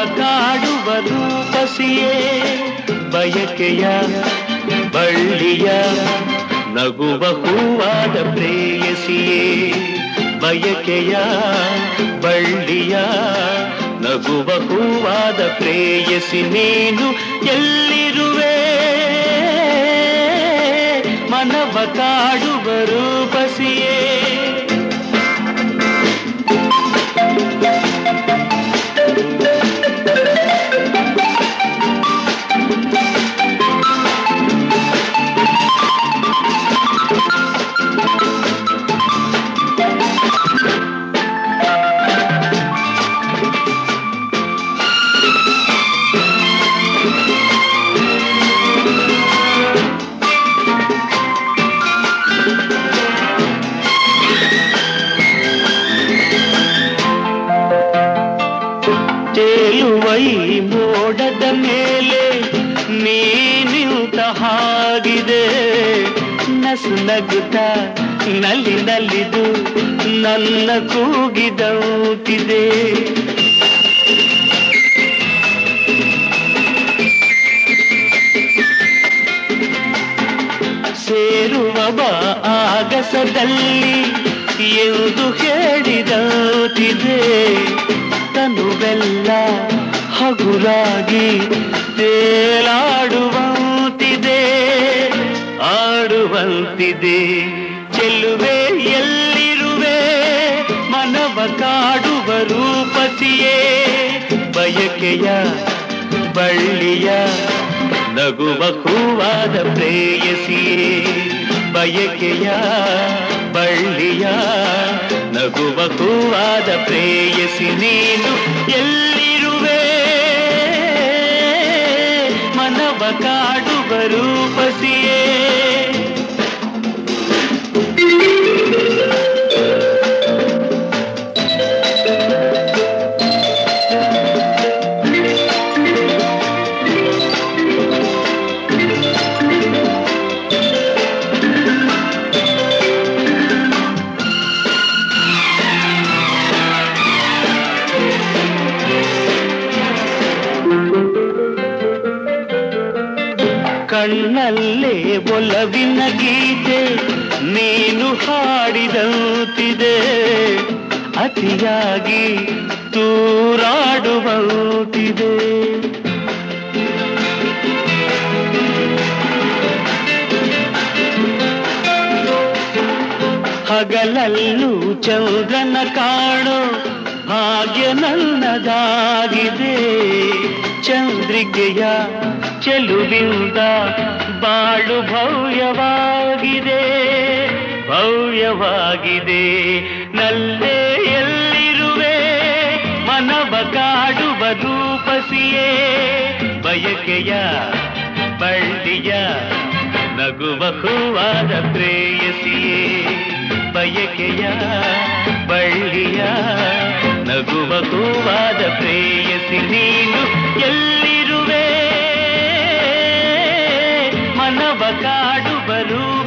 ಕಾಡುವ ರೂಪಸಿಯೇ ಬಯಕೆಯ ಬಳ್ಳಿಯ ನಗುವ ಹೂವಾದ ಪ್ರೇಯಸಿಯೇ ಬಯಕೆಯ ಬಳ್ಳಿಯ ನಗುವ ಹೂವಾದ ಪ್ರೇಯಸಿ ನೀನು ಎಲ್ಲಿರುವೆ ಮನವ ಕಾಡುವ ರೂಪಸಿಯೇ ತೇಲುವ ಈ ಮೋಡದ ಮೇಲೆ ನೀನಿಂತ ಹಾಗಿದೆ ನಸು ನಗುತ್ತ ನಲ್ಲಿ ನಲಿದು ನನ್ನ ಕೂಗಿದೌತಿದೆ ಸೇರುವ ಬಾ ಆಗಸದಲ್ಲಿ ಎಂದು ಹೇಳಿದೌತಿದೆ ತನುವೆಲ್ಲ ಹಗುರಾಗಿ ತೇಲಾಡುವಂತಿದೆ ಆಡುವಂತಿದೆ ಚೆಲ್ಲುವೆ ಎಲ್ಲಿರುವೆ ಮನವ ಕಾಡುವ ರೂಪಸಿಯೇ ಬಯಕೆಯ ಬಳ್ಳಿಯ ನಗುವ ಹೂವಾದ ಪ್ರೇಯಸಿಯೇ ಬಯಕೆಯ ಬಳ್ಳಿಯ ನಗುವ ಹೂವಾದ ಪ್ರೇಯಸಿ ನೀನು ಎಲ್ಲಿರುವೆ ಮನವ ಕಾಡುವ ರೂಪಸಿಯೇ ಕಣ್ಣಲ್ಲೇ ಒಲವಿನ ಗೀತೆ ನೀನು ಹಾಡಿದಂತಿದೆ ಅತಿಯಾಗಿ ತೂರಾಡುವಂತಿದೆ ಹಗಲಲ್ಲೂ ಚಂದ್ರನ ಕಾಣೋ ಭಾಗ್ಯ ನನ್ನದಾಗಿದೆ ಚಂದ್ರಿಕೆಯ ಚೆಲುವಿಂದ ಬಾಳು ಭವ್ಯವಾಗಿದೆ ಭವ್ಯವಾಗಿದೆ ನಲ್ಲೇ ಎಲ್ಲಿರುವೆ ಮನವ ಕಾಡುವ ರೂಪಸಿಯೇ ಬಯಕೆಯ ಬಳ್ಳಿಯ ನಗುವ ಹೂವಾದ ಪ್ರೇಯಸಿಯೇ ಬಯಕೆಯ ಬಳ್ಳಿಯ ನಗುವ ಹೂವಾದ ಪ್ರೇಯಸಿ ನೀನು ಎಲ್ಲಿರುವೆ ಮನವ ಕಾಡುವ ರೂಪ